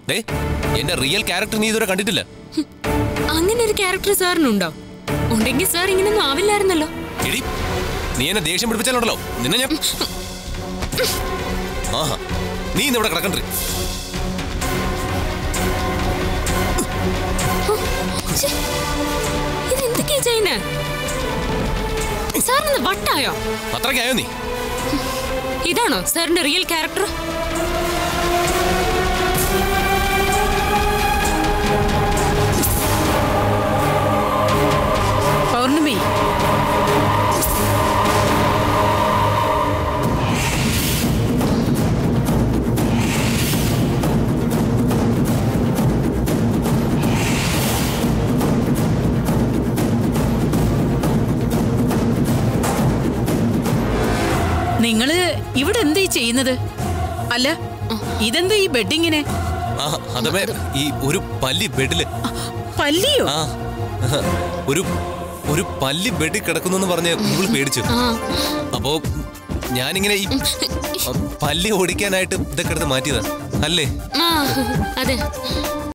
ദേ എന്റെ real character നീ ഇതുവരെ കണ്ടിട്ടില്ല അങ്ങനെ ഒരു ക്യാരക്ടർ സാറിനുണ്ടോ ഉണ്ടെങ്കിൽ സാർ ഇങ്ങനൊന്നും ആവില്ലായിരുന്നല്ലോ എടി നീ എന്നെ ദേഷ്യം പിടിപ്പിച്ചാലുണ്ടല്ലോ നിന്നെ ഞാൻ ആഹാ നീ ഇന്ന് ഇവിടെ കിടക്കണ്ടേ ഛെ, ഇതെന്തൊക്കെയാ ചെയ്യുന്നേ സാറിന് വട്ടായോ അത്രയ്ക്കായോ നീ ഇതാണോ സാറിന്റെ റിയൽ ക്യാരക്ടർ പൗർണമി നിങ്ങള് ഇവിടെ എന്താ ഈ ചെയ്യുന്നത് അല്ല ഇതെന്താ ഈ ബെഡിങ്ങിനെ ആ അതമേ ഈ ഒരു പല്ലി ബെഡില് പല്ലിയോ ആ ഒരു ഒരു പല്ലി ബെഡിൽ കിടക്കുന്നു പറഞ്ഞ് നിങ്ങൾ പേടിച്ചു ആ അപ്പോ ഞാനിങ്ങനെ ഈ പല്ലി ഓടിക്കാനായിട്ട് ഇതൊക്കെ എടുത്ത് മാറ്റിയതാ അല്ലേ ആ അതെ